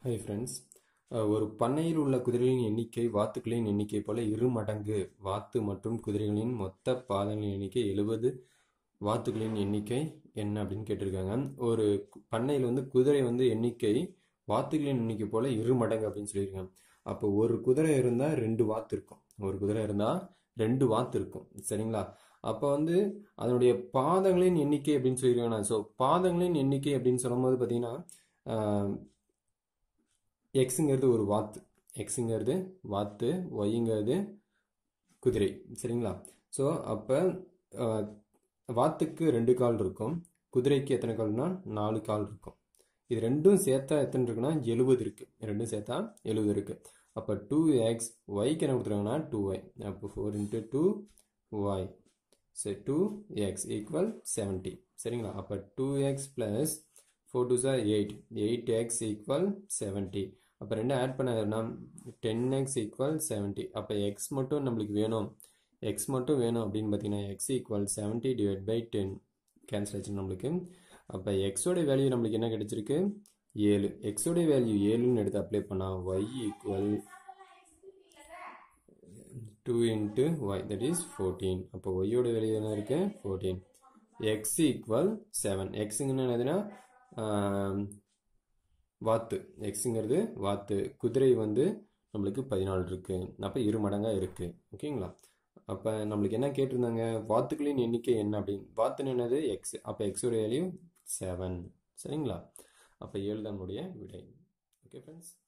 hi friends ஒரு பண்ணையில் உள்ள குதிரைகளின் எண்ணிக்கை வாத்துக்களின் எண்ணிக்கை போல இரு மடங்கு வாத்து மற்றும் குதிரைகளின் மொத்த பாதங்களின் எண்ணிக்கை எழுபது வாத்துக்களின் எண்ணிக்கை என்ன அப்படின்னு கேட்டிருக்காங்க ஒரு பண்ணையில் வந்து குதிரை வந்து எண்ணிக்கை வாத்துக்களின் எண்ணிக்கை போல இரு மடங்கு அப்படின்னு சொல்லியிருக்காங்க அப்போ ஒரு குதிரை இருந்தால் ரெண்டு வாத்து இருக்கும் ஒரு குதிரை இருந்தால் ரெண்டு வாத்து இருக்கும் சரிங்களா அப்போ வந்து அதனுடைய பாதங்களின் எண்ணிக்கை அப்படின்னு சொல்லியிருக்காங்க ஸோ பாதங்களின் எண்ணிக்கை அப்படின்னு சொல்லும்போது பார்த்தீங்கன்னா எக்ஸுங்கிறது ஒரு வாத்து எக்ஸுங்கிறது வாத்து ஒய்ங்கிறது குதிரை சரிங்களா ஸோ அப்போ வாத்துக்கு ரெண்டு கால் இருக்கும் குதிரைக்கு எத்தனை கால்னா நாலு கால் இருக்கும் இது ரெண்டும் சேர்த்தா எத்தனை இருக்குன்னா எழுபது இருக்குது ரெண்டும் சேர்த்தா எழுபது இருக்குது அப்போ டூ எக்ஸ் ஒய்க்கு என்ன கொடுத்துருக்காங்கன்னா டூ ஒய் அப்போ ஃபோர் இன்ட்டு டூ ஒய் சரி டூ எக்ஸ் ஈக்குவல் செவன்ட்டி சரிங்களா அப்போ two X plus four two sir eight eight X equal seventy அப்போ ரெண்டு ஆட் பண்ண டென் எக்ஸ் ஈக்குவல் செவன்ட்டி அப்போ எக்ஸ் மட்டும் நம்மளுக்கு வேணும் எக்ஸ் மட்டும் வேணும் அப்படின்னு பார்த்தீங்கன்னா X equal seventy divide by ten cancel ஆச்சு நம்மளுக்கு அப்போ எக்ஸோட வேல்யூ நம்மளுக்கு என்ன கிடைச்சிருக்கு ஏழு எக்ஸோட வேல்யூ ஏழுன்னு எடுத்து அப்ளை பண்ணால் Y equal two into Y that is fourteen அப்போ ஒய்யோட வேல்யூ என்ன இருக்கு ஃபோர்டீன் எக்ஸ் ஈக்குவல் செவன் எக்ஸுங்கன்னு என்னதுன்னா வாத்து எக்ஸுங்கிறது வாத்து குதிரை வந்து நம்மளுக்கு பதினாலு இருக்கு அப்போ இரு மடங்காக இருக்கு ஓகேங்களா அப்போ நம்மளுக்கு என்ன கேட்டிருந்தாங்க வாத்துக்களின் எண்ணிக்கை என்ன அப்படின்னு வாத்துன்னு என்னது எக்ஸ் அப்போ எக்ஸோட வேல்யூ செவன் சரிங்களா அப்போ ஏழு தான் நம்முடைய விடை ஓகே ஃப்ரெண்ட்ஸ்